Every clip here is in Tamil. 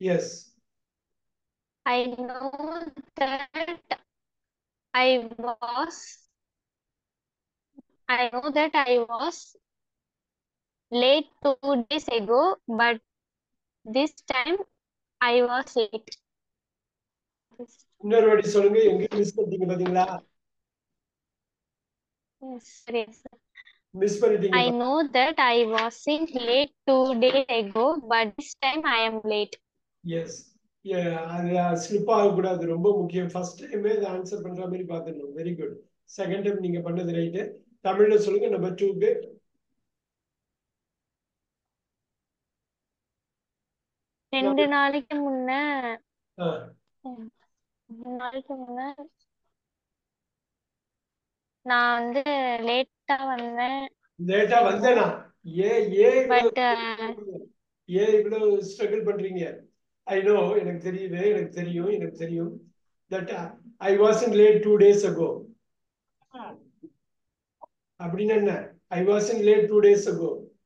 S I know that I was I know that I was late two days ago, but this time I was late. இன்னொரு வாட்டி சொல்லுங்க எங்க மிஸ் பண்ணிட்டீங்க பாத்தீங்களா Yes, yes. மிஸ் பண்ணிட்டீங்க I know that I wasn't late two days ago, but this time I am late. Yes அது ஸ்லிப் ஆகக்கூடாது ரொம்ப முக்கியம் ஃபர்ஸ்ட் டைமே அதை ஆன்சர் பண்ற மாதிரி பார்த்துடணும் வெரி குட் செகண்ட் டைம் நீங்க பண்ணது ரைட்டு தமிழ்ல சொல்லுங்க நம்பர் டூக்கு ரெண்டு நாளைக்கு முன்ன ஆ ரெண்டு நாளைக்கு முன்ன நான் வந்து லேட்டா வந்தேன் லேட்டா வந்தேனா ஏ ஏ பட் ஏ இவ்வளவு ஸ்ட்ரகிள் பண்றீங்க ஐ நோ எனக்கு தெரியுது எனக்கு தெரியும் எனக்கு தெரியும் that I was in late two days ago அப்படின்னு என்ன I was in late two days ago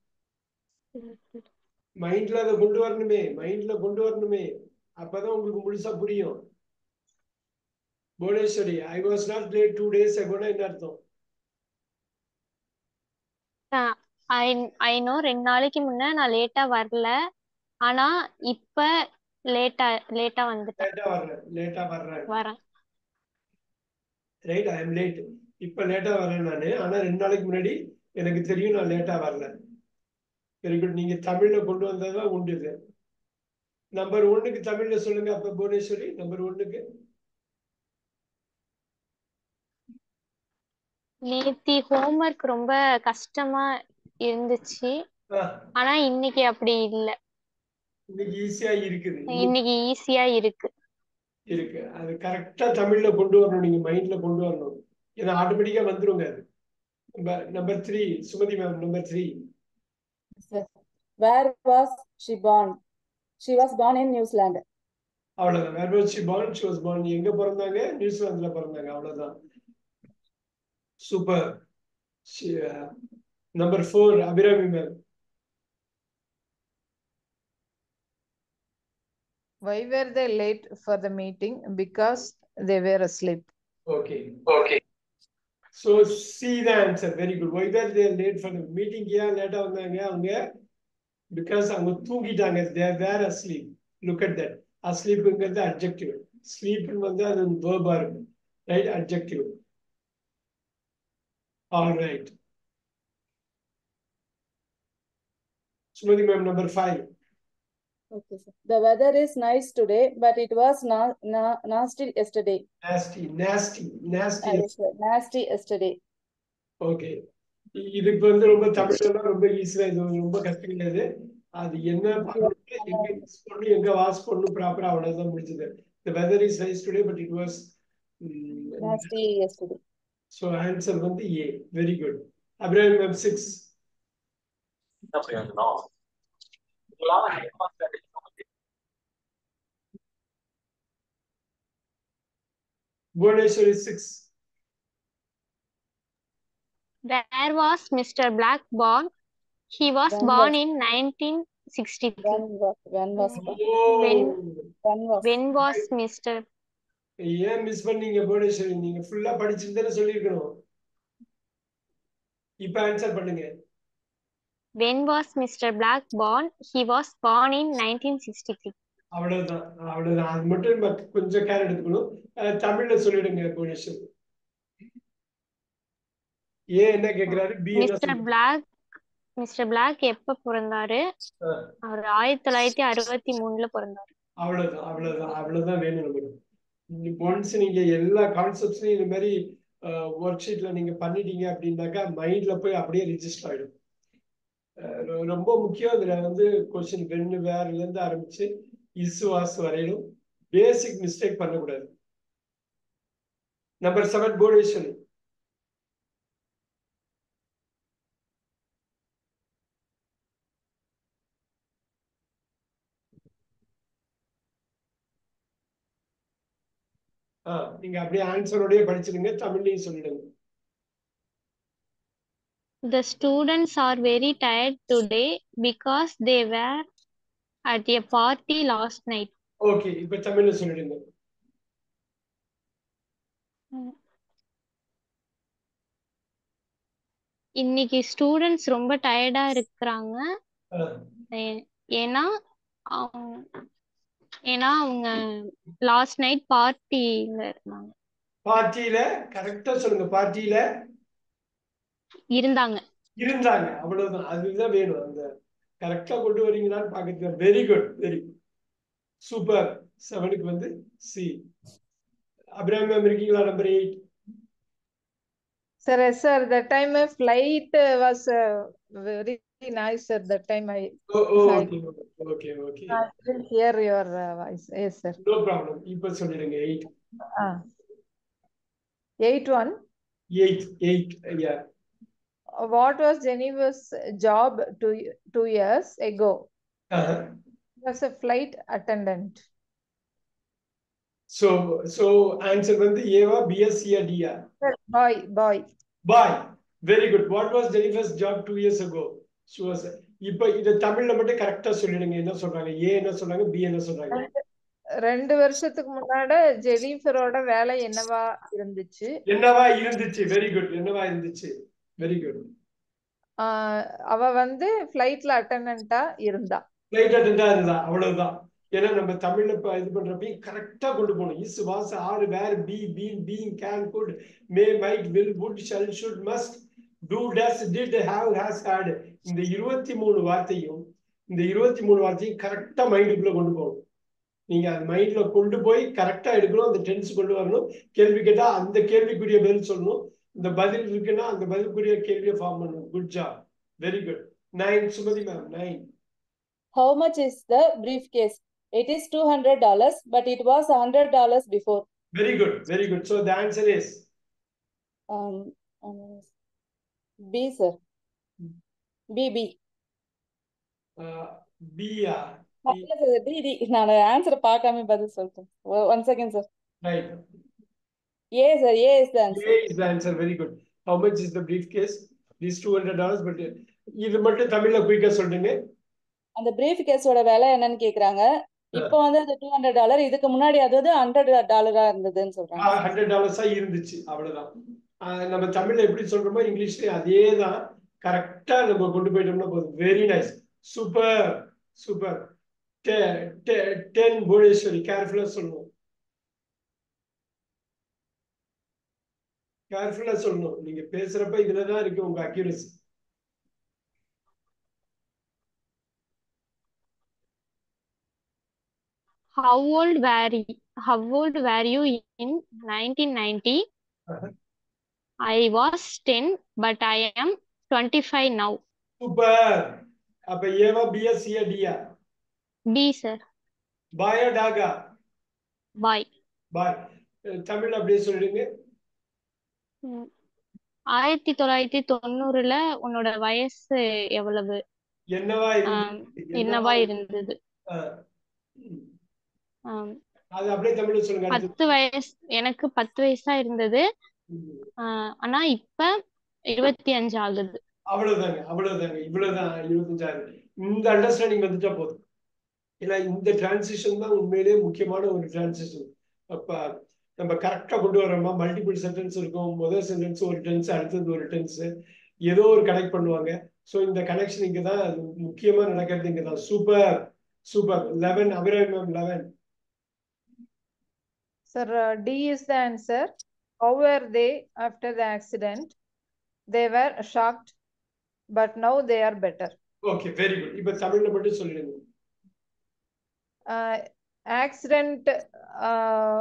மைண்ட்ல அதை கொண்டு வரணுமே மைண்ட்ல கொண்டு வரணுமே அப்பதான் உங்களுக்கு முழுசா புரியும் Bhuvaneswari I was not late two days அகோனா என்ன அர்த்தம் ஐ ஐ நோ ரெண்டு நாளைக்கு முன்ன நான் லேட்டா வரல ஆனா இப்ப லேட்டா லேட்டா வந்துட்டேன் லேட்டா வர்றேன் லேட்டா வர்றேன் வரேன் ரைட் ஐ எம் லேட் இப்ப லேட்டா வரேன் நானு ஆனா ரெண்டு நாளைக்கு முன்னாடி எனக்கு தெரியும் நான் லேட்டா வரல வெரி குட் நீங்க தமிழ்ல கொண்டு வந்ததுதான் உண்டு இது நம்பர் ஒன்னுக்கு தமிழ்ல சொல்லுங்க அப்ப புவனேஸ்வரி நம்பர் ஒன்னுக்கு நேத்தி ஹோம்ஒர்க் ரொம்ப கஷ்டமா இருந்துச்சு ஆனா இன்னைக்கு அப்படி இல்ல இன்னைக்கு ஈஸியா இருக்குது இன்னைக்கு ஈஸியா இருக்கு இருக்கு அது கரெக்டா தமிழ்ல கொண்டு வரணும் நீங்க மைண்ட்ல கொண்டு வரணும் ஏன்னா ஆட்டோமேட்டிக்கா வந்துருங்க அது number three Sumathi ma'am number three Where was she born? She was born in New Zealand. அவ்வளவுதான் where was she born she was born எங்க பிறந்தாங்க நியூசிலாந்துல பிறந்தாங்க அவ்வளவுதான் super number four Abirami ma'am Why were they late for the meeting? Because they were asleep. Okay okay so C the answer very good why were they late for meeting ஏன் லேட்டாக வந்தாங்க அவங்க பிகாஸ் அவங்க தூங்கிட்டாங்க they were asleep look at that அஸ்லீப்புங்கிறது அப்ஜெக்டிவ் ஸ்லீப்னு வந்து அது வேர்பா இருக்கு right objective all right Sumathi ma'am number five Okay, sir. The weather is nice today, but it was na- na- nasty yesterday. Nasty nasty nasty Ah, yes, sir. Nasty yesterday. Okay இதுக்கு வந்து ரொம்ப தமிழ்லாம் ரொம்ப ஈஸியா இது ரொம்ப கஷ்டம் கிடையாது அது என்ன பண்ணணும் எங்க யூஸ் பண்ணணும் எங்க வாஷ் பண்ணணும் ப்ராப்பரா அவ்வளவுதான் முடிஞ்சது the weather is nice today but it was Nasty yesterday. so answer வந்து A very good Abirami ma'am six என்ன பிரயோஜனம் இதெல்லாம் அதிகமா strategy நமக்கு Bhuvaneswari six Where was Mr. Black born? He was When born was- in 1963. When was, when was, When- when was, When was Mr. ஏன் மிஸ் பண்ணீங்க புவனேஸ்வரி நீங்க ஃபுல்லா படிச்சிருந்தேன்னு சொல்லியிருக்கணும் இப்ப ஆன்சர் பண்ணுங்க When was Mr. Black born? He was born in 1963. அவ்வளவுதான் அவ்வளவுதான் அது மட்டும் நம்ம கொஞ்சம் கேர் எடுத்துக்கணும் அஹ் தமிழ்ல சொல்லிடுங்க புவனேஸ்வரி ஏ என்ன கேக்குறாரு பி என்ன Mr. சொல்றாரு? Black Mr. Black எப்ப பிறந்தாரு அஹ் அவர் ஆயிரத்தி தொள்ளாயிரத்தி அறுபத்தி மூணுல பிறந்தாரு அவ்வளவுதான் அவ்வளவுதான் அவ்வளவுதான் வேணும் நமக்கு ஒன்ஸ் நீங்க எல்லா கான்செப்ட்ஸையும் இந்த மாதிரி ஒர்க் ஷீட்ல நீங்க பண்ணிட்டீங்க அப்படின்னாக்கா மைண்ட்ல போய் அப்படியே ரிஜிஸ்டர் ஆயிடும் அஹ் ரொ- ரொம்ப முக்கியம் இதுல வந்து கொஸ்டின் வென்னு வேர்ல இருந்து ஆரம்பிச்சு இஸ் வாஸ் வரையிலும் பேசிக் மிஸ்டேக் பண்ணக்கூடாது நம்பர் செவன் புவனேஸ்வரி ஆ நீங்க அப்படியே ஆன்சரோடய படிச்சிடுங்க தமிழ்லையும் சொல்லிடுங்க The students are very tired today because they were at a party last night. Okay இப்ப தமிழ்ல சொல்லிடுங்க இன்னைக்கு ஸ்டூடெண்ட்ஸ் ரொம்ப டயர்டா இருக்கிறாங்க அஹ், ஏ- ஏன்னா அவங்க ஏன்னா அவங்க லாஸ்ட் நைட் பார்ட்டில இருந்தாங்க பார்ட்டியில கரெக்டா சொல்லுங்க பார்ட்டியில இருந்தாங்க இருந்தாங்க அவ்வளவுதான் அதுதான் வேணும் அந்த கரெக்டா கொண்டு வரீங்களான்னு பாக்குறது வெரி குட் வெரி சூப்பர் செவனுக்கு வந்து சி அபிராம் மேம் இருக்கீங்களா number eight Sir, yes, sir, that time a flight uh, was uh, very nice, sir. That time I, okay okay okay I didn't hear your uh, voice. Yes, sir. No problem இப்ப சொல்லிடுங்க eight Ah. Eight one. Eight eight ஐயா Uh, What was Jennifer's job two two years ago? She was a flight attendant. So so answer வந்து ஏவா பிஎஸ்சியா டியா Sir, boy, boy. Boy very good what was Jennifer's job two years ago she was இப்ப இத தமிழ்ல மட்டும் கரெக்டா சொல்லிடுங்க என்ன சொல்றாங்க ஏ என்ன சொல்றாங்க பி என்ன சொல்றாங்க ரெண்டு வருஷத்துக்கு முன்னாடி ஜெனிஃபரோட வேலை என்னவா இருந்துச்சு என்னவா இருந்துச்சு வெரி குட் என்னவா இருந்துச்சு வெரி குட் ஆஹ் அவ வந்து ஃபிளைட்ல அட்டண்டண்டா இருந்தா ஃபிளைட் அட்டெண்டா இருந்தா அவ்வளவுதான் ஏன்னா நம்ம தமிழ்ல இப்ப இது பண்றப்பையும் கரெக்டா கொண்டு போகணும் is was are were be been being can could may might will would shall should must do does did have has had இந்த இருபத்தி மூணு வார்த்தையும் இந்த இருபத்தி மூணு வார்த்தையும் கரெக்டா மைண்டுக்குள்ள கொண்டு போகணும் நீங்க அந்த மைண்ட்ல கொண்டு போய் கரெக்டா எடுக்கணும் அந்த டென்ஸ் கொண்டு வரணும் கேள்வி கேட்டா அந்த கேள்விக்குரிய பதில் சொல்லணும் இந்த பதில் இருக்குன்னா அந்த பதிலுக்குரிய கேள்வியை ஃபார்ம் பண்ணணும் good job very good nine Sumathi ma'am nine How much is the briefcase? It is two hundred dollars, but it was a hundred dollars before. Very good, very good. So the answer is Um, um, B, sir. B, B. uh, B. Uh, B. இல்ல sir, D, D. நான் ஆன்சரை பார்க்காம பதில் சொல்லிட்டேன் one second sir Right. A sir A is the answer A is the answer. Very good. How much is the briefcase? These two hundred dollars. But uh, இது மட்டும் தமிழ்ல குயிக்கா சொல்றீங்க அந்த பிரீஃப் கேஸோட விலை என்னன்னு கேக்குறாங்க இப்போ வந்து அது டூ ஹண்ட்ரட் டாலர் இதுக்கு முன்னாடி அது வந்து ஹண்ட்ரட் டாலரா இருந்ததுன்னு சொல்றாங்க ஹண்ட்ரட் டாலர்ஸா இருந்துச்சு அவ்வளவுதான் ஆஹ் நம்ம தமிழ்ல எப்படி சொல்றோமோ இங்கிலீஷ்லயும் அதே தான் கரெக்டா நம்ம கொண்டு போயிட்டோம்னா போதும் very nice super super ten Bhuvaneswari கேர்ஃபுல்லா சொல்லணும் கேர்ஃபுல்லா சொல்லணும் நீங்க பேசுறப்ப இதுலதான் இருக்கு உங்க accuracy How old were you? How old were you in 1990? Uh-huh. I was 10, but I am 25 now. Super அப்ப ஏவா பியா சியா டியா B, sir. பாயா டாகா Bye. பாய் தமிழ் அப்படியே சொல்லிடுங்க ம். ஆயிரத்தி தொள்ளாயிரத்தி தொண்ணூறுல உன்னோட வயசு எவ்வளவு என்னவா ஆம், இருந்துச்சு என்னவா இருந்தது ஆஹ். ம். ஆம், அது அப்படியே தமிழ்ல சொல்லுங்க அடுத்து. பத்து வயசு எனக்கு பத்து வயசா இருந்தது ம். ஆஹ், ஆனா இப்ப இருபத்தி அஞ்சு ஆகுது அவ்வளவுதாங்க அவ்வளவுதாங்க இவ்வளவுதான் இருபத்தஞ்சாயிரம் இந்த அண்டர்ஸ்டாண்டிங் வந்துட்டா போதும் ஏன்னா இந்த டிரான்சிஷன் தான் உண்மையிலேயே முக்கியமான ஒரு டிரான்சிஷன் அப்ப நம்ம கரெக்டா கொண்டு வரோமா மல்டிபிள் சென்டென்ஸ் இருக்கும் முதல் சென்டென்ஸ் ஒரு டென்ஸ் அடுத்தது ஒரு டென்ஸ் ஏதோ ஒரு கனெக்ட் பண்ணுவாங்க ஸோ இந்த கனெக்ஷன் இங்க தான் முக்கியமா நடக்கிறது இங்க தான் super super eleven Abirami ma'am eleven Sir, uh, D is the answer. How were they after the accident? They were shocked, but now they are better. Okay very good இப்ப தமிழ்ல மட்டும் சொல்லிடுங்க Uh, accident uh,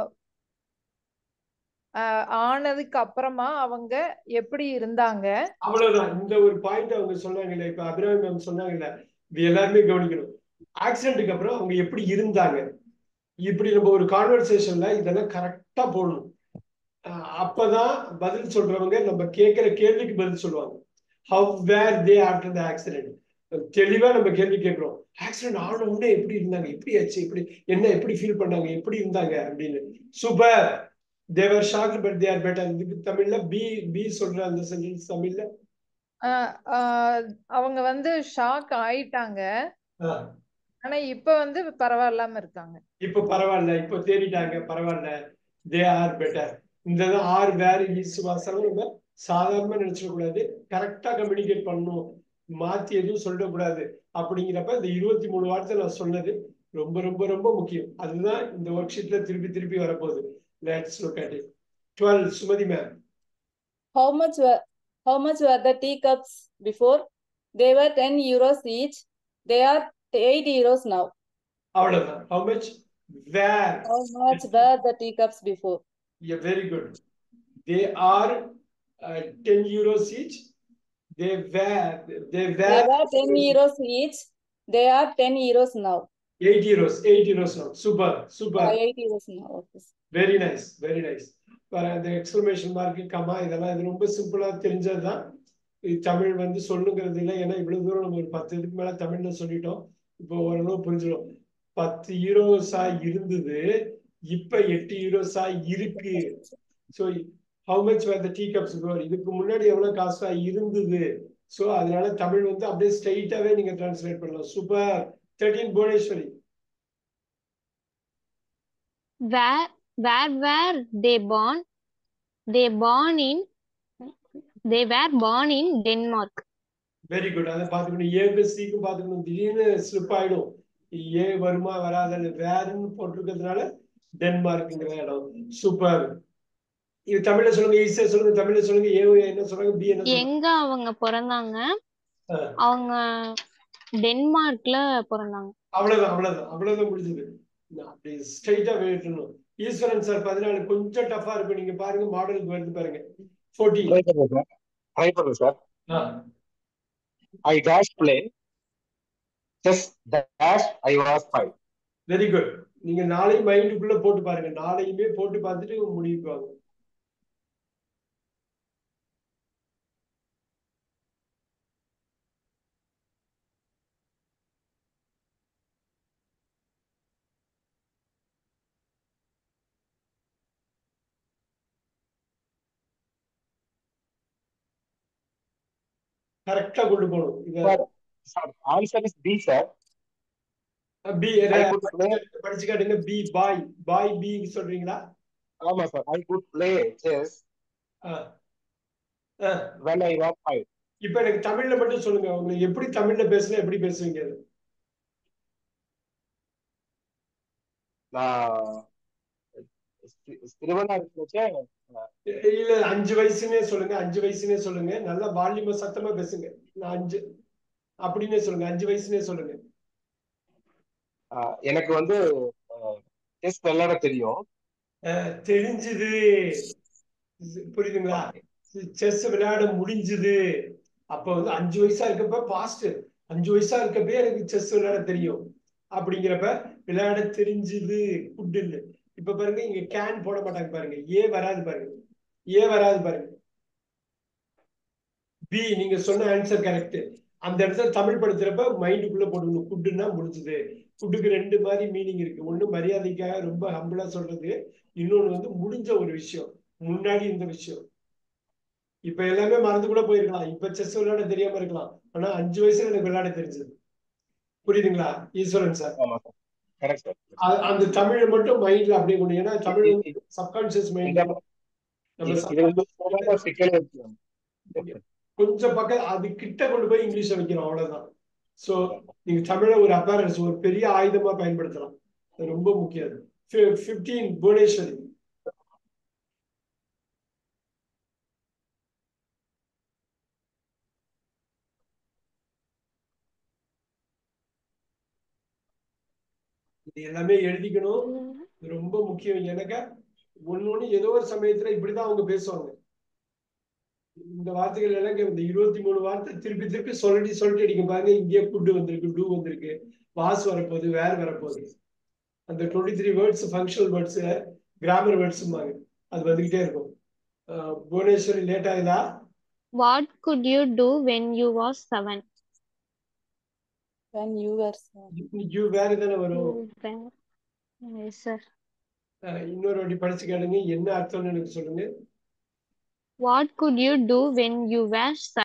uh, ஆனதுக்கு அப்புறமா அவங்க எப்படி இருந்தாங்க அவ்வளவுதான் இந்த ஒரு பாயிண்ட் அவங்க சொன்னாங்கல்ல இப்ப அபிராமி மேம் சொன்னாங்கல்ல இது எல்லாருமே கவனிக்கணும் ஆக்சிடென்ட்டுக்கு அப்புறம் அவங்க எப்படி இருந்தாங்க இப்படி நம்ம ஒரு கான்வர்சேஷன்ல இதெல்லாம் கரெக்டா போடணும் அஹ் அப்பதான் பதில் சொல்றவங்க நம்ம கேட்கிற கேள்விக்கு பதில் சொல்லுவாங்க how were they after the accident தெளிவா நம்ம கேள்வி கேட்கிறோம் ஆக்சிடென்ட் ஆன உடனே எப்படி இருந்தாங்க எப்படி ஆச்சு எப்படி என்ன எப்படி ஃபீல் பண்ணாங்க எப்படி இருந்தாங்க அப்படின்னு super they were shock but they are better இதுக்கு தமிழ்ல பி பி சொல்ற அந்த சென்டென்ஸ் தமிழ்ல Uh, uh, அவங்க வந்து ஷாக் ஆயிட்டாங்க ஆஹ் ஆனா இப்ப வந்து பரவாயில்லாம இருக்காங்க இப்போ பரவாயில்ல இப்போ தேறிட்டாங்க பரவாயில்ல தே ஆர் பெட்டர் இந்த ஆர் வேர் இஸ் வாசலும் நம்ம சாதாரணமா நினைச்சிட கூடாது கரெக்டா கம்யூனிகேட் பண்ணணும் மாத்தி எதுவும் சொல்லக்கூடாது அப்படிங்கிறப்ப இந்த இருபத்தி மூணு வார்த்தை நான் சொன்னது ரொம்ப ரொம்ப ரொம்ப முக்கியம் அதுதான் இந்த ஒர்க் ஷீட்ல திருப்பி திருப்பி வரப்போகுது let's look at it twelve Sumathi ma'am How much were how much were the teacups before? They were 10 euros each. They are 8 euros now. அவ்வளவுதான் how much where How much were the teacups before? Yeah, very good. They are uh, 10 euros each. They were, they They were were 10 euros each. They are 10 euros now. 8 euros, 8 euros now. Super, super. Uh, 8 euros now. Okay. Very nice, very nice. பாரு அந்த எக்ஸ்பிளமேஷன் மார்க் கமா இதெல்லாம் இது ரொம்ப சிம்பிளா தெரிஞ்சதுதான் இது தமிழ் வந்து சொல்லுங்கிறது இல்லை ஏன்னா இவ்வளவு தூரம் நம்ம ஒரு பத்து இதுக்கு மேல தமிழ்ல சொல்லிட்டோம் இப்போ ஓரளவு புரிஞ்சிடும் பத்து யூரோஸா இருந்தது இப்ப எட்டு யூரோஸா இருக்கு so how much were the tea cups இதுக்கு முன்னாடி எவ்வளவு காசா இருந்தது ஸோ அதனால தமிழ் வந்து அப்படியே ஸ்ட்ரைட்டாவே நீங்க டிரான்ஸ்லேட் பண்ணலாம் super thirteen Bhuvaneswari Where where were they born? They born in they were born in Denmark. Very good அதை பார்த்துக்கணும் ஏக்கு சிக்கு பார்த்துக்கணும் திடீர்னு ஸ்லிப் ஆயிடும் ஏ வருமா வராது வேறுன்னு போட்டிருக்கிறதுனால டென்மார்க்குங்கிற இடம் சூப்பர் இது தமிழ்ல சொல்லுங்க ஈஸியா சொல்லுங்க தமிழ்ல சொல்லுங்க ஏ என்ன சொல்றாங்க பி என்ன சொல்றாங்க எங்க அவங்க பிறந்தாங்க ஆ. அவங்க டென்மார்க்ல பிறந்தாங்க அவ்வளவுதான் அவ்வளவுதான் அவ்வளவுதான் முடிஞ்சது நான் அப்படி ஸ்ட்ரைட்டா வேட்டணும் ஈஸ்வரன் சார் பதினாலு கொஞ்சம் டஃபா இருக்கும் நீங்க பாருங்க மாடலுக்கு வருது பாருங்க ஃபோர்டீன் ட்ரை பண்ணுறேன் சார் ட்ரை பண்ணுறேன் sir I dash play chess dash I was five very good நீங்க நாளையும் மைண்டுக்குள்ள போட்டு பாருங்க நாளையுமே போட்டு பார்த்துட்டு முடிவுக்கு வாங்க கரெக்டா கொண்டு போகணும் இத sir sir answer is B sir B I could play படிச்சு காட்டுங்க பி பாய் பாய் பி சொல்றீங்களா ஆமா sir I could play chess ஆ. ஆ. வென் ஐ வாஸ் ஃபைவ் இப்ப எனக்கு தமிழ்ல மட்டும் சொல்லுங்க உங்களுக்கு எப்படி தமிழ்ல பேசுனா எப்படி பேசுவீங்க அது நான் திருவண்ணாமலை வச்சே இல்ல அஞ்சு வயசுனே சொல்லுங்க அஞ்சு வயசுனே சொல்லுங்க நல்லா வால்யூமா சத்தமா பேசுங்க நான் அஞ்சு அப்படின்னே சொல்லுங்க அஞ்சு வயசுனே சொல்லுங்க எனக்கு வந்து செஸ் விளையாட தெரியும் அஹ், தெரிஞ்சுது புரியுதுங்களா செஸ் விளையாட முடிஞ்சுது அப்ப வந்து அஞ்சு வயசா இருக்கப்ப பாஸ்ட் அஞ்சு வயசா இருக்கப்பே எனக்கு செஸ் விளையாட தெரியும் அப்படிங்கிறப்ப விளையாட தெரிஞ்சுது குட்டுன்னு இப்ப பாருங்க இங்க கேன் போட மாட்டாங்க பாருங்க ஏ வராது பாருங்க ஏ வராது பாருங்க பி நீங்க சொன்ன ஆன்சர் கரெக்ட் அந்த இடத்துல தமிழ் படுத்துறப்ப மைண்டுக்குள்ள போடணும் குட்டுன்னா முடிஞ்சது குட்டுக்கு ரெண்டு மாதிரி மீனிங் இருக்கு ஒண்ணு மரியாதைக்காக ரொம்ப ஹம்பிளா சொல்றது இன்னொன்னு வந்து முடிஞ்ச ஒரு விஷயம் முன்னாடி இந்த விஷயம் இப்ப எல்லாமே மறந்து கூட போயிருக்கலாம் இப்ப செஸ் விளையாட தெரியாம இருக்கலாம் ஆனா அஞ்சு வயசுல எனக்கு விளையாட தெரிஞ்சது புரியுதுங்களா ஈஸ்வரன் சார் ஆமா சார் கரெக்ட் சார் அ- அந்த தமிழை மட்டும் மைண்ட்ல அப்படியே கொண்டு ஏன்னா தமிழ் வந்து சப்கான்சியஸ் மைண்ட்ல நம்ம இது வந்து ரொம்ப சிக்கல் இருக்கு கொஞ்சம் பக்கம் அது கிட்ட கொண்டு போய் இங்கிலீஷை வைக்கிறோம் அவ்வளவுதான் சோ நீங்க தமிழை ஒரு அப்பேரன்ஸ் ஒரு பெரிய ஆயுதமா பயன்படுத்தலாம் அது ரொம்ப முக்கியம் அது பிப்டீன் புவனேஸ்வரி இது எல்லாமே எழுதிக்கணும் இது ரொம்ப முக்கியம் எனக்கு ஒண்ணு ஒண்ணு ஏதோ ஒரு சமயத்துல இப்படிதான் அவங்க பேசுவாங்க இந்த வார்த்தைகள் எல்லாம் இந்த இருபத்தி மூணு வார்த்தை திருப்பி திருப்பி சொல்லி சொல்லிட்டு அடிக்கும் பாருங்க இங்கே குட்டு வந்திருக்கு டூ வந்திருக்கு வாஸ் வரப்போகுது வேர் வரப்போகுது அந்த twenty three words functional words grammar வேர்ட்ஸும்பாங்க அது வந்துகிட்டே இருக்கும் அஹ் புவனேஸ்வரி லேட் ஆகுதா What could you do when you was seven? When you were seven. You were தானே வரும் Yes, sir. அஹ் இன்னொரு வாட்டி படிச்சு கேளுங்க என்ன அர்த்தம்னு எனக்கு சொல்லுங்க What could you do when you were seven?